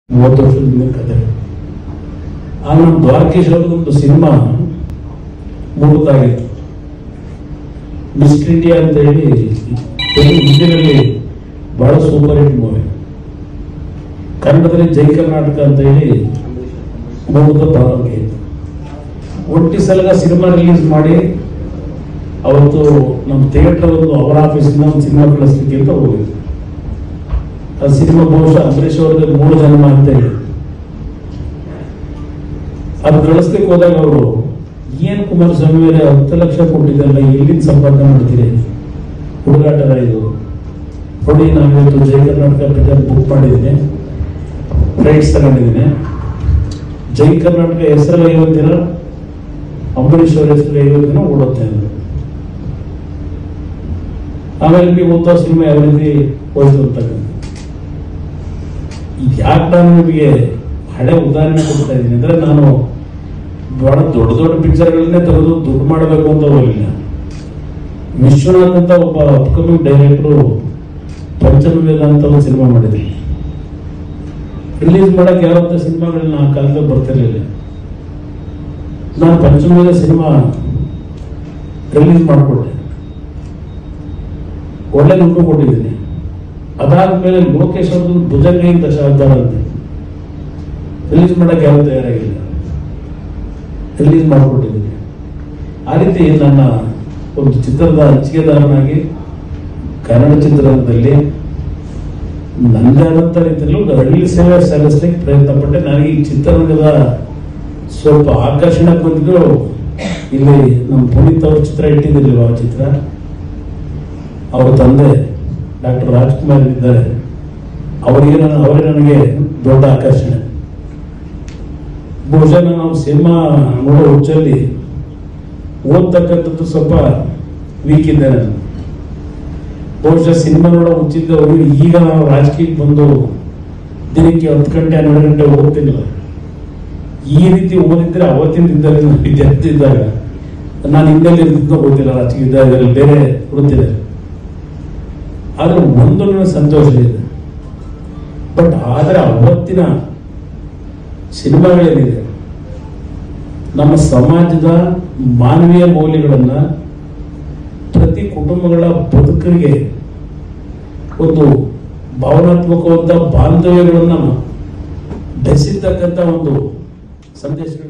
ಮೂವತ್ತು ವರ್ಷದ ಹಿಂದಿನ ಕತೆ ಆಗ ನಮ್ಮ ದ್ವಾರಕೀಶ್ ಅವ್ರದ್ದೊಂದು ಸಿನಿಮಾ ಮುಗಿದಾಗಿತ್ತು ಮಿಸ್ಟರ್ ಇಂಡಿಯಾ ಅಂತ ಹೇಳಿ ತೆಲುಗು ಹಿಂದಿನಲ್ಲಿ ಬಹಳ ಸೂಪರ್ ಹಿಟ್ ಮೂವಿ ಕನ್ನಡದಲ್ಲಿ ಜೈ ಕರ್ನಾಟಕ ಅಂತ ಹೇಳಿ ಮುಗಿದ ಪ್ರಾರಂಭ ಇತ್ತು ಒಟ್ಟಿ ಸಲಗ ಸಿನಿಮಾ ರಿಲೀಸ್ ಮಾಡಿ ಅವತ್ತು ನಮ್ಮ ಥಿಯೇಟರ್ ಒಂದು ಅವರ ಆಫೀಸಿಂದ ಒಂದು ಸಿನಿಮಾ ಕಳಿಸ್ಲಿಕ್ಕೆ ಅಂತ ಹೋಗಿದ್ವಿ ಆ ಸಿನಿಮಾ ಬಹುಶಃ ಅಂಬರೀಷ್ ಅವ್ರದ್ದು ಮೂರು ಜನ್ಮ ಅಂತ ಹೇಳಿ ಅದು ಕಳಿಸ್ಲಿಕ್ಕೆ ಹೋದಾಗ ಅವರು ಏನ್ ಕುಮಾರಸ್ವಾಮಿ ಅವರೇ ಹತ್ತು ಲಕ್ಷ ಕೊಟ್ಟಿದ್ದಲ್ಲ ಎಲ್ಲಿಂದ ಸಂಪಾದನೆ ಮಾಡ್ತೀರಿ ಹುಡುಗಾಟರ ಇದು ನೋಡಿ ನಾವಿವತ್ತು ಜೈ ಕರ್ನಾಟಕ ಪಿಕ್ಚರ್ ಬುಕ್ ಮಾಡಿದ್ದೀನಿ ಫ್ಲೈಟ್ಸ್ ತಗೊಂಡಿದ್ದೀನಿ ಜೈ ಕರ್ನಾಟಕ ಹೆಸರಲ್ಲಿ ಐವತ್ತು ದಿನ ಅಂಬರೀಷ್ ಅವ್ರ ಹೆಸರಲ್ಲಿ ಐವತ್ತು ದಿನ ಓಡುತ್ತೆ ಅಂದ್ರು ಆಮೇಲೆ ನೀವು ಓದೋ ಸಿನಿಮಾ ಯಾವ ರೀತಿ ಹೋಯ್ತು ಅಂತಕ್ಕಂಥ ಇದು ಯಾಕೆ ನಾನು ನಿಮಗೆ ಹಳೆ ಉದಾಹರಣೆ ಕೊಡ್ತಾ ಇದ್ದೀನಿ ಅಂದ್ರೆ ನಾನು ಬಹಳ ದೊಡ್ಡ ದೊಡ್ಡ ಪಿಕ್ಚರ್ಗಳನ್ನೇ ತೆಗೆದು ದುಡ್ಡು ಮಾಡಬೇಕು ಅಂತ ಹೋಗಲಿಲ್ಲ ವಿಶ್ವನಾಥ್ ಅಂತ ಒಬ್ಬ ಅಪ್ಕಮಿಂಗ್ ಡೈರೆಕ್ಟರು ಪಂಚಮವೇದ ಅಂತ ಒಂದು ಸಿನಿಮಾ ಮಾಡಿದ್ವಿ ರಿಲೀಸ್ ಮಾಡಕ್ಕೆ ಯಾವತ್ತ ಸಿನಿಮಾಗಳನ್ನ ಆ ಕಾಲದಲ್ಲಿ ಬರ್ತಿರ್ಲಿಲ್ಲ ನಾನು ಪಂಚಮವೇದ ಸಿನಿಮಾ ರಿಲೀಸ್ ಮಾಡಿಕೊಟ್ಟೆ ಒಳ್ಳೆ ದುಡ್ಡು ಕೊಟ್ಟಿದ್ದೀನಿ ಅದಾದ್ಮೇಲೆ ಲೋಕೇಶ್ ಅವ್ರದ್ದು ಭುಜಂಗಿ ದಶಾವತಾರ ಅಂತ ರಿಲೀಸ್ ಮಾಡಕ್ಕೆ ಯಾರು ತಯಾರಾಗಿಲ್ಲ ರಿಲೀಸ್ ಮಾಡಿಕೊಟ್ಟಿದ್ದೀನಿ ಆ ರೀತಿ ನನ್ನ ಒಂದು ಚಿತ್ರದ ಹಂಚಿಕೆದಾರನಾಗಿ ಕನ್ನಡ ಚಿತ್ರರಂಗದಲ್ಲಿ ನನ್ನದೇ ಆದಂಥ ರೀತಿಯಲ್ಲಿ ಒಂದು ಹಳ್ಳಿ ಸೇವೆ ಸಲ್ಲಿಸ್ಲಿಕ್ಕೆ ಪ್ರಯತ್ನ ಪಟ್ಟೆ ನನಗೆ ಈ ಚಿತ್ರರಂಗದ ಸ್ವಲ್ಪ ಆಕರ್ಷಣೆ ಬಂದಿದ್ದು ಇಲ್ಲಿ ನಮ್ಮ ಪುನೀತ್ ಅವ್ರ ಚಿತ್ರ ಇಟ್ಟಿದ್ದಿರಲಿಲ್ಲ ಆ ಚಿತ್ರ ಅವರ ತಂದೆ ಡಾಕ್ಟರ್ ರಾಜ್ಕುಮಾರ್ ಇದ್ದಾರೆ ಅವರಿಗೆ ನಾನು ಅವರೇ ನನಗೆ ದೊಡ್ಡ ಆಕರ್ಷಣೆ ಬಹುಶಃ ನಾವು ಸಿನಿಮಾ ನೋಡೋ ಹುಚ್ಚಲ್ಲಿ ಓದ್ತಕ್ಕಂಥದ್ದು ಸ್ವಲ್ಪ ವೀಕ್ ಇದ್ದೆ ನಾನು ಬಹುಶಃ ಸಿನಿಮಾ ನೋಡೋ ಹುಚ್ಚಿದ್ದವರು ಈಗ ನಾವು ರಾಜಕೀಯಕ್ಕೆ ಬಂದು ದಿನಕ್ಕೆ ಹತ್ತು ಗಂಟೆ ಹನ್ನೆರಡು ಗಂಟೆ ಓದ್ತಿಲ್ಲ ಈ ರೀತಿ ಓದಿದ್ರೆ ಅವತ್ತಿನ ದಿನದಲ್ಲಿ ನಾನು ವಿದ್ಯಾರ್ಥಿ ಇದ್ದಾಗ ನಾನು ಹಿಂದೆಲ್ಲಿ ಇರ್ತಿದ್ನೋ ಗೊತ್ತಿಲ್ಲ ರಾಜಕೀಯ ಇದ್ದಾಗ ಬೇರೆ ಗೊತ್ತಿದೆ ಆದ್ರೆ ಒಂದು ನನಗೆ ಸಂತೋಷ ಇದೆ ಬಟ್ ಆದರೆ ಅವತ್ತಿನ ಸಿನಿಮಾಗಳೇನಿದೆ ನಮ್ಮ ಸಮಾಜದ ಮಾನವೀಯ ಮೌಲ್ಯಗಳನ್ನ ಪ್ರತಿ ಕುಟುಂಬಗಳ ಬದುಕರಿಗೆ ಒಂದು ಭಾವನಾತ್ಮಕವಾದ ಬಾಂಧವ್ಯಗಳನ್ನ ಬೆಸೆತಕ್ಕಂಥ ಒಂದು ಸಂದೇಶಗಳು